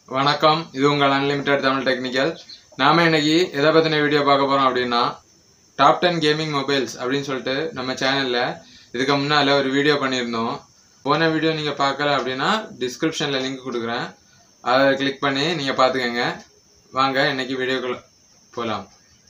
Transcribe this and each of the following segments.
வணக்கம் இது உங்கள் அன்லிமிட்டெட் தமிழ் டெக்னிக்கல் நாம இன்னைக்கு எதை பற்றின வீடியோ பார்க்க போகிறோம் அப்படின்னா டாப் டென் கேமிங் மொபைல்ஸ் அப்படின்னு சொல்லிட்டு நம்ம சேனலில் இதுக்கு முன்னால் ஒரு வீடியோ பண்ணியிருந்தோம் போன வீடியோ நீங்கள் பார்க்கல அப்படின்னா டிஸ்கிரிப்ஷனில் லிங்க் கொடுக்குறேன் அதை கிளிக் பண்ணி நீங்கள் பார்த்துக்கங்க வாங்க இன்னைக்கு வீடியோக்குள்ள போகலாம்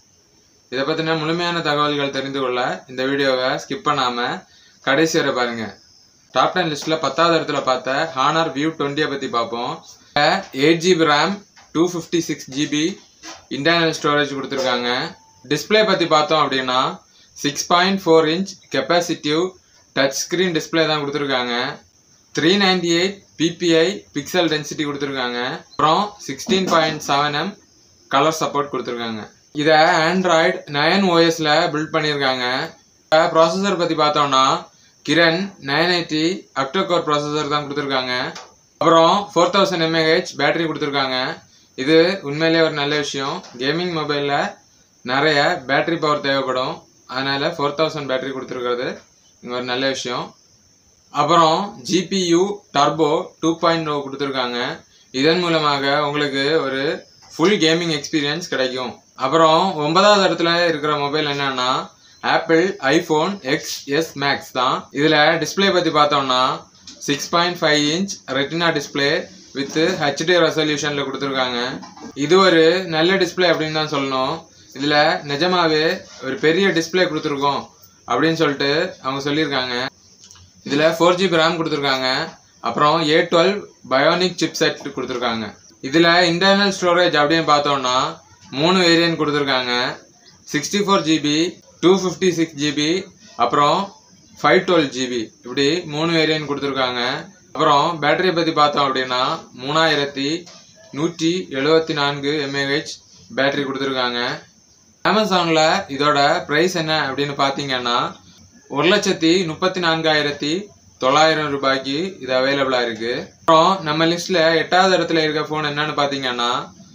இதை பற்றின முழுமையான தகவல்கள் தெரிந்து கொள்ள இந்த வீடியோவை ஸ்கிப் பண்ணாமல் கடைசி வரை பாருங்க டாப் டென் லிஸ்ட்டில் பத்தாவது இடத்துல பார்த்த ஹானர் வியூ டுவெண்ட்டியை பற்றி பார்ப்போம் eight GB RAM two fifty six GB internal storage கொடுத்துருக்காங்க டிஸ்பிளே பற்றி பார்த்தோம் அப்படின்னா six point four inch capacitive touch screen display தான் கொடுத்துருக்காங்க three ninety eight PPI pixel density கொடுத்துருக்காங்க அப்புறம் sixteen point seven M colour support கொடுத்துருக்காங்க இதை ஆண்ட்ராய்டு நயன் ஓஎஸ்ல பில்ட் பண்ணியிருக்காங்க ப்ராசஸர் பற்றி பார்த்தோம்னா Kirin nine eighty octacore processor தான் கொடுத்துருக்காங்க அப்புறம் ஃபோர் தௌசண்ட் எம்ஏஹெச் பேட்டரி கொடுத்துருக்காங்க இது உண்மையிலேயே ஒரு நல்ல விஷயம் கேமிங் மொபைலில் நிறைய பேட்டரி பவர் தேவைப்படும் அதனால் ஃபோர் தௌசண்ட் பேட்டரி கொடுத்துருக்கிறது இங்கே ஒரு நல்ல விஷயம் அப்புறம் GPU turbo two point O கொடுத்துருக்காங்க இதன் மூலமாக உங்களுக்கு ஒரு ஃபுல் கேமிங் எக்ஸ்பீரியன்ஸ் கிடைக்கும் அப்புறம் ஒன்பதாவது இடத்துல இருக்கிற மொபைல் என்னன்னா Apple iPhone X S Max தான் இதில் டிஸ்பிளே பற்றி பார்த்தோம்னா six point five inch retina display with HD ரெசல்யூஷனில் கொடுத்துருக்காங்க இது ஒரு நல்ல டிஸ்பிளே அப்படின்னு தான் சொல்லணும் இதில் நிஜமாவே ஒரு பெரிய டிஸ்பிளே கொடுத்துருக்கோம் அப்படின்னு சொல்லிட்டு அவங்க சொல்லியிருக்காங்க இதில் ஃபோர் ஜிபி ரேம் கொடுத்துருக்காங்க அப்புறம் A twelve bionic chip set கொடுத்துருக்காங்க இதில் இன்டர்னல் ஸ்டோரேஜ் அப்படின்னு பார்த்தோம்னா மூணு வேரியன்ட் கொடுத்துருக்காங்க sixty four GB two fifty six GB அப்புறம் ஃபைவ் டுவெல் ஜிபி இப்படி மூணு வேரியன்ட் கொடுத்துருக்காங்க அப்புறம் பேட்டரி பற்றி பார்த்தோம் அப்படின்னா மூணாயிரத்தி நூற்றி எழுபத்தி நான்கு எம்ஏஹெச் பேட்டரி கொடுத்துருக்காங்க அமேசானில் இதோட ப்ரைஸ் என்ன அப்படின்னு பார்த்தீங்கன்னா ஒரு லட்சத்தி முப்பத்தி நான்காயிரத்தி தொள்ளாயிரம் ரூபாய்க்கு இது அவைலபிளாக இருக்கு அப்புறம் நம்ம லிஸ்ட்ல எட்டாவது இடத்துல இருக்க ஃபோன் என்னன்னு பார்த்தீங்கன்னா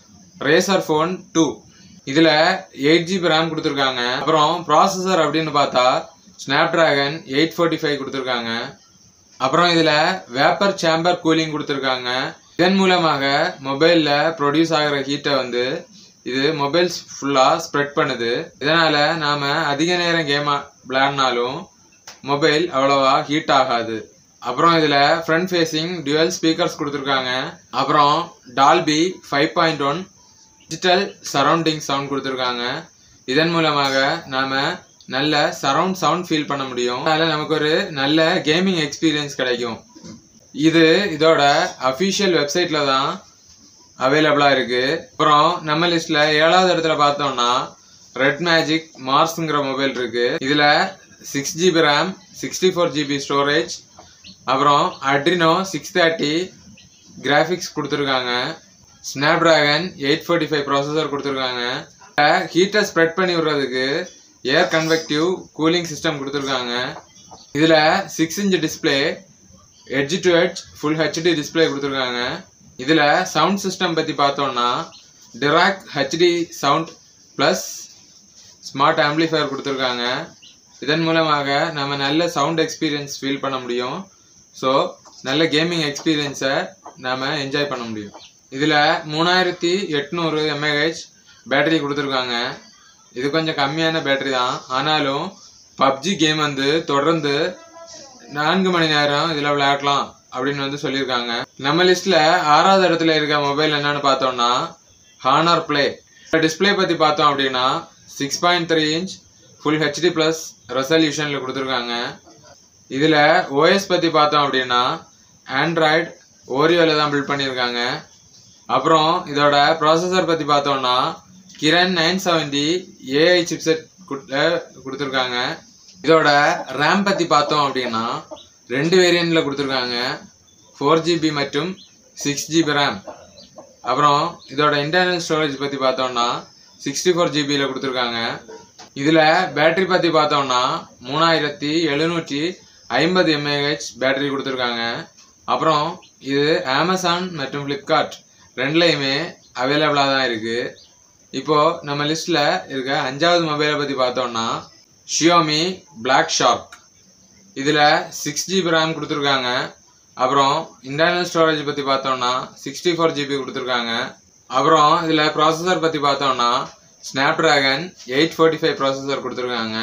ரேசர் ஃபோன் டூ இதில் எயிட் ஜிபி ரேம் கொடுத்துருக்காங்க அப்புறம் ப்ராசஸர் அப்படின்னு பார்த்தா Snapdragon eight forty five கொடுத்துருக்காங்க அப்புறம் இதில் வேப்பர் சேம்பர் கூலிங் கொடுத்துருக்காங்க இதன் மூலமாக மொபைலில் ப்ரொடியூஸ் ஆகிற ஹீட்டை வந்து இது மொபைல்ஸ் ஃபுல்லாக ஸ்ப்ரெட் பண்ணுது இதனால் நாம் அதிக நேரம் கேம் விளையாடினாலும் மொபைல் அவ்வளோவா ஹீட் ஆகாது அப்புறம் இதில் ஃப்ரண்ட் ஃபேஸிங் டுவல் ஸ்பீக்கர்ஸ் கொடுத்துருக்காங்க அப்புறம் Dolby five point one digital surrounding sound கொடுத்துருக்காங்க இதன் மூலமாக நாம் நல்ல சரவுண்ட் சவுண்ட் ஃபீல் பண்ண முடியும் அதனால் நமக்கு ஒரு நல்ல கேமிங் எக்ஸ்பீரியன்ஸ் கிடைக்கும் இது இதோட அஃபிஷியல் வெப்சைட்டில் தான் அவைலபிளாக இருக்குது அப்புறம் நம்ம லிஸ்ட்டில் ஏழாவது இடத்துல பார்த்தோம்னா ரெட் மேஜிக் மார்ஸ்ங்கிற மொபைல் இருக்குது இதில் six GB RAM sixty four GB storage அப்புறம் அட்ரினோ சிக்ஸ் தேர்ட்டி கிராஃபிக்ஸ் கொடுத்துருக்காங்க Snapdragon eight forty five processor கொடுத்துருக்காங்க ஹீட்டை ஸ்ப்ரெட் பண்ணி விடுறதுக்கு ஏர் கன்வெக்டிவ் கூலிங் சிஸ்டம் கொடுத்துருக்காங்க இதில் six inch display edge to edge full HD display கொடுத்துருக்காங்க இதில் சவுண்ட் சிஸ்டம் பற்றி பார்த்தோம்னா Dirac HD sound plus smart amplifier கொடுத்துருக்காங்க இதன் மூலமாக நம்ம நல்ல சவுண்ட் எக்ஸ்பீரியன்ஸ் ஃபீல் பண்ண முடியும் ஸோ நல்ல கேமிங் எக்ஸ்பீரியன்ஸை நாம் என்ஜாய் பண்ண முடியும் இதில் மூணாயிரத்தி எட்நூறு எம்ஏஹெச் பேட்டரி கொடுத்துருக்காங்க இது கொஞ்சம் கம்மியான பேட்டரி தான் ஆனாலும் பப்ஜி கேம் வந்து தொடர்ந்து நான்கு மணி நேரம் இதில் விளையாடலாம் அப்படின்னு வந்து சொல்லியிருக்காங்க நம்ம லிஸ்ட்டில் ஆறாவது இடத்துல இருக்க மொபைல் என்னன்னு பார்த்தோம்னா ஹானர் பிளே டிஸ்பிளே பற்றி பார்த்தோம் அப்படின்னா six point three inch full HD plus ரெசல்யூஷனில் கொடுத்துருக்காங்க இதில் ஓஎஸ் பற்றி பார்த்தோம் அப்படின்னா ஆண்ட்ராய்டு ஓரியோவில் தான் பில்ட் பண்ணியிருக்காங்க அப்புறம் இதோட ப்ராசஸர் பற்றி பார்த்தோம்னா Kirin nine seventy AI chipset கொடுத்துருக்காங்க இதோட ரேம் பற்றி பார்த்தோம் அப்படின்னா ரெண்டு வேரியண்ட்டில் கொடுத்துருக்காங்க ஃபோர் ஜிபி மற்றும் சிக்ஸ் ஜிபி ரேம் அப்புறம் இதோட இன்டர்னல் ஸ்டோரேஜ் பற்றி பார்த்தோம்னா சிக்ஸ்டி ஃபோர் ஜிபியில் கொடுத்துருக்காங்க இதில் பேட்டரி பற்றி பார்த்தோம்னா மூணாயிரத்தி எழுநூற்றி ஐம்பது எம்ஏஹெச் பேட்டரி கொடுத்துருக்காங்க அப்புறம் இது அமேசான் மற்றும் ஃப்ளிப்கார்ட் ரெண்டுலேயுமே அவைலபிளாக தான் இருக்குது இப்போது நம்ம லிஸ்ட்டில் இருக்க அஞ்சாவது மொபைலை பற்றி பார்த்தோம்னா ஷியோமி பிளாக் ஷார்க் இதில் சிக்ஸ் ஜிபி ரேம் கொடுத்துருக்காங்க அப்புறம் இன்டர்னல் ஸ்டோரேஜ் பற்றி பார்த்தோம்னா சிக்ஸ்டி ஃபோர் ஜிபி கொடுத்துருக்காங்க அப்புறம் இதில் ப்ராசஸர் பற்றி பார்த்தோம்னா Snapdragon eight forty five processor கொடுத்துருக்காங்க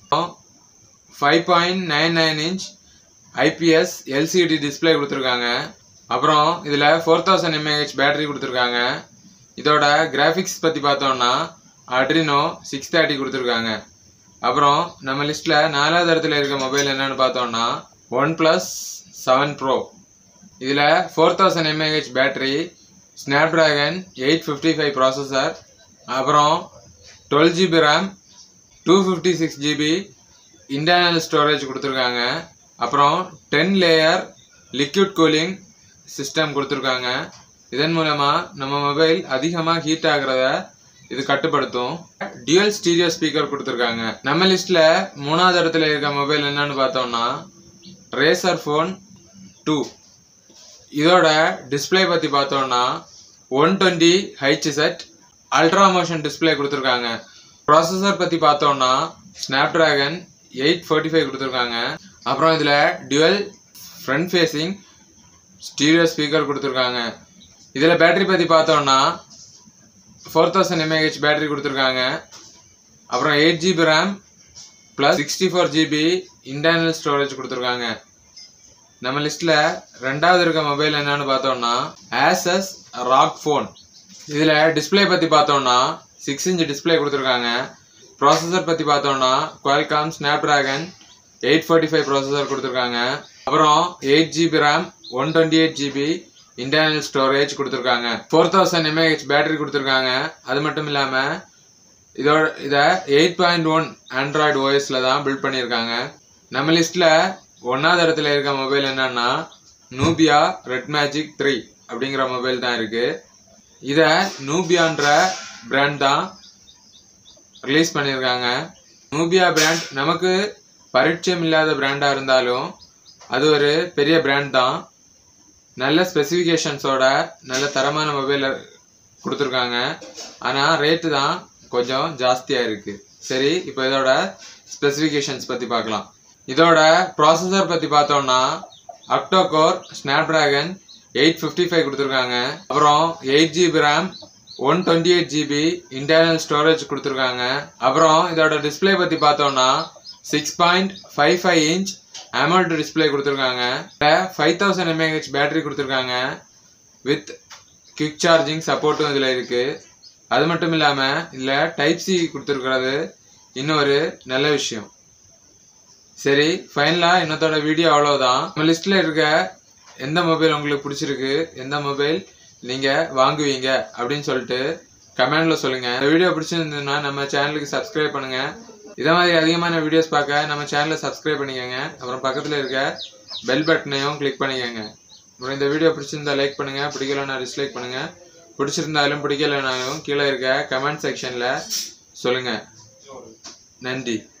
five point nine nine inch IPS LCD display கொடுத்துருக்காங்க அப்புறம் இதில் ஃபோர் தௌசண்ட் எம்ஏஹெச் பேட்டரி கொடுத்துருக்காங்க இதோட கிராஃபிக்ஸ் பற்றி பார்த்தோம்னா அட்ரினோ சிக்ஸ் தேர்ட்டி கொடுத்துருக்காங்க அப்புறம் நம்ம லிஸ்ட்டில் நாலாவது இடத்துல இருக்க மொபைல் என்னன்னு பார்த்தோம்னா ஒன் ப்ளஸ் செவன் ப்ரோ இதில் four thousand mAh battery Snapdragon eight fifty five processor அப்புறம் twelve GB RAM two fifty six GB internal storage கொடுத்துருக்காங்க அப்புறம் ten layer liquid cooling system கொடுத்துருக்காங்க இதன் மூலமாக நம்ம மொபைல் அதிகமாக ஹீட் ஆகிறத இது கட்டுப்படுத்தும் டியூயல் ஸ்டீரியோ ஸ்பீக்கர் கொடுத்துருக்காங்க நம்ம லிஸ்ட்டில் மூணாவது இடத்துல இருக்க மொபைல் என்னன்னு பார்த்தோம்னா ரேசர் ஃபோன் டூ இதோட டிஸ்பிளே பற்றி பார்த்தோம்னா ஒன் டுவெண்ட்டி ஹைச் செட் அல்ட்ரா மோஷன் டிஸ்பிளே கொடுத்துருக்காங்க ப்ராசஸர் பற்றி பார்த்தோம்னா Snapdragon eight forty five கொடுத்துருக்காங்க அப்புறம் இதில் dual front facing stereo speaker கொடுத்துருக்காங்க இதில் பேட்டரி பற்றி பார்த்தோம்னா ஃபோர் தௌசண்ட் எம்ஏஹெச் பேட்டரி கொடுத்துருக்காங்க அப்புறம் eight GB RAM plus sixty four GB internal storage கொடுத்துருக்காங்க நம்ம லிஸ்ட்டில் ரெண்டாவது இருக்க மொபைல் என்னன்னு பார்த்தோம்னா ஆசஸ் ராக் ஃபோன் இதில் டிஸ்பிளே பற்றி பார்த்தோம்னா சிக்ஸ் இன்ச் டிஸ்பிளே கொடுத்துருக்காங்க ப்ராசஸர் பற்றி பார்த்தோம்னா Qualcomm Snapdragon eight forty five processor கொடுத்துருக்காங்க அப்புறம் eight GB RAM one twenty eight GB internal storage கொடுத்துருக்காங்க ஃபோர் தௌசண்ட் எம்ஏஹெச் பேட்டரி கொடுத்துருக்காங்க அது மட்டும் இல்லாமல் இதோட இதை எயிட் பாயிண்ட் ஒன் ஆண்ட்ராய்டு ஓஎஸில் தான் பில்ட் பண்ணியிருக்காங்க நம்ம லிஸ்ட்டில் ஒன்றாவது இடத்துல இருக்க மொபைல் என்னன்னா நூபியா ரெட் மேஜிக் த்ரீ அப்படிங்கிற மொபைல் தான் இருக்குது இதை நூபியான்ற பிராண்ட் தான் ரிலீஸ் பண்ணியிருக்காங்க நூபியா பிராண்ட் நமக்கு பரிச்சயம் இல்லாத பிராண்டாக இருந்தாலும் அது ஒரு பெரிய பிராண்ட் தான் நல்ல ஸ்பெசிஃபிகேஷன்ஸோட நல்ல தரமான மொபைல் கொடுத்துருக்காங்க ஆனால் ரேட்டு தான் கொஞ்சம் ஜாஸ்தியாக இருக்குது சரி இப்போ இதோட ஸ்பெசிஃபிகேஷன்ஸ் பற்றி பார்க்கலாம் இதோட ப்ராசஸர் பற்றி பார்த்தோம்னா octacore Snapdragon eight fifty five கொடுத்துருக்காங்க அப்புறம் eight GB RAM one twenty eight GB internal storage கொடுத்துருக்காங்க அப்புறம் இதோட டிஸ்பிளே பற்றி பார்த்தோம்னா six point five five inch AMOLED display கொடுத்துருக்காங்க ஃபைவ் தௌசண்ட் எம்ஏஹெச் பேட்டரி கொடுத்துருக்காங்க வித் குவிக் சார்ஜிங் சப்போர்ட்டும் இதில் இருக்குது அது மட்டும் இல்லாமல் இதில் டைப் சி கொடுத்துருக்கிறது இன்னொரு நல்ல விஷயம் சரி ஃபைனலாக இன்னத்தோட வீடியோ அவ்வளோதான் நம்ம லிஸ்ட்டில் இருக்க எந்த மொபைல் உங்களுக்கு பிடிச்சிருக்கு எந்த மொபைல் நீங்கள் வாங்குவீங்க அப்படின்னு சொல்லிட்டு கமெண்டில் சொல்லுங்கள் இந்த வீடியோ பிடிச்சிருந்ததுன்னா நம்ம சேனலுக்கு சப்ஸ்கிரைப் பண்ணுங்கள் இதே மாதிரி அதிகமான வீடியோஸ் பார்க்க நம்ம சேனலை சப்ஸ்கிரைப் பண்ணிக்கோங்க அப்புறம் பக்கத்தில் இருக்க பெல் பட்டனையும் கிளிக் பண்ணிக்கோங்க அப்புறம் இந்த வீடியோ பிடிச்சிருந்தா லைக் பண்ணுங்கள் பிடிக்கலன்னா டிஸ்லைக் பண்ணுங்கள் பிடிச்சிருந்தாலும் பிடிக்கலைனாலும் கீழே இருக்க கமெண்ட் செக்ஷனில் சொல்லுங்கள் நன்றி